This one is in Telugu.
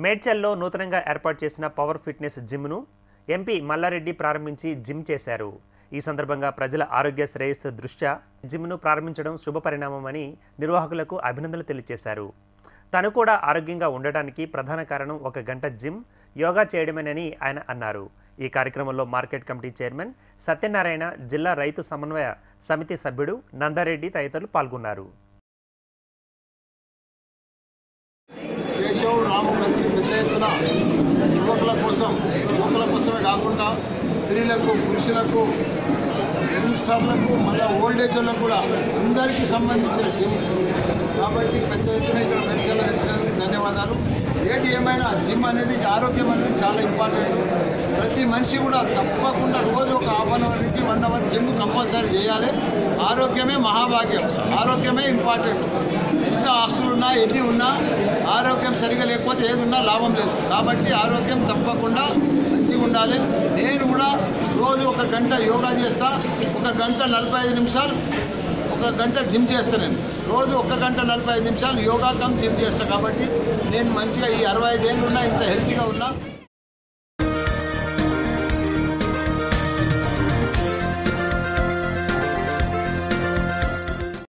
మేడ్చల్లో నూతనంగా ఏర్పాటు చేసిన పవర్ ఫిట్నెస్ జిమ్ను ఎంపీ మల్లారెడ్డి ప్రారంభించి జిమ్ చేశారు ఈ సందర్భంగా ప్రజల ఆరోగ్య శ్రేయస్సు దృష్ట్యా జిమ్ను ప్రారంభించడం శుభపరిణామమని నిర్వాహకులకు అభినందనలు తెలియజేశారు తను కూడా ఆరోగ్యంగా ఉండటానికి ప్రధాన కారణం ఒక గంట జిమ్ యోగా చేయడమేనని ఆయన అన్నారు ఈ కార్యక్రమంలో మార్కెట్ కమిటీ చైర్మన్ సత్యనారాయణ జిల్లా రైతు సమన్వయ సమితి సభ్యుడు నందారెడ్డి తదితరులు పాల్గొన్నారు కేశవ్ రాము కలిసి పెద్ద ఎత్తున యువకుల కోసం యువకుల కోసమే కాకుండా స్త్రీలకు పురుషులకు యంగ్స్టర్లకు మళ్ళీ ఓల్డ్ ఏజ్ వాళ్ళకు కూడా అందరికీ సంబంధించిన జిమ్ కాబట్టి పెద్ద ఎత్తున ఇక్కడ మెడిసిన్లు తెచ్చినందుకు ధన్యవాదాలు ఏది ఏమైనా జిమ్ అనేది ఆరోగ్యం అనేది చాలా ఇంపార్టెంట్ ప్రతి మనిషి కూడా తప్పకుండా రోజు ఒక హాఫ్ అన్ అవర్ నుంచి వన్ అవర్ జిమ్ కంపల్సరీ చేయాలి ఆరోగ్యమే మహాభాగ్యం ఆరోగ్యమే ఇంపార్టెంట్ ఎంత ఆస్తులు ఉన్నా ఎన్ని ఉన్నా ఆరోగ్యం సరిగా లేకపోతే ఏది ఉన్నా లాభం లేదు కాబట్టి ఆరోగ్యం తప్పకుండా మంచిగా ఉండాలి నేను కూడా రోజు ఒక గంట యోగా చేస్తా ఒక గంట నలభై ఐదు నిమిషాలు ఒక గంట జిమ్ చేస్తాను నేను రోజు ఒక గంట నలభై ఐదు నిమిషాలు యోగా కమ్ జిమ్ చేస్తాను కాబట్టి నేను మంచిగా ఈ అరవై ఐదు ఏళ్ళు ఉన్నా ఇంత హెల్తీగా ఉన్నా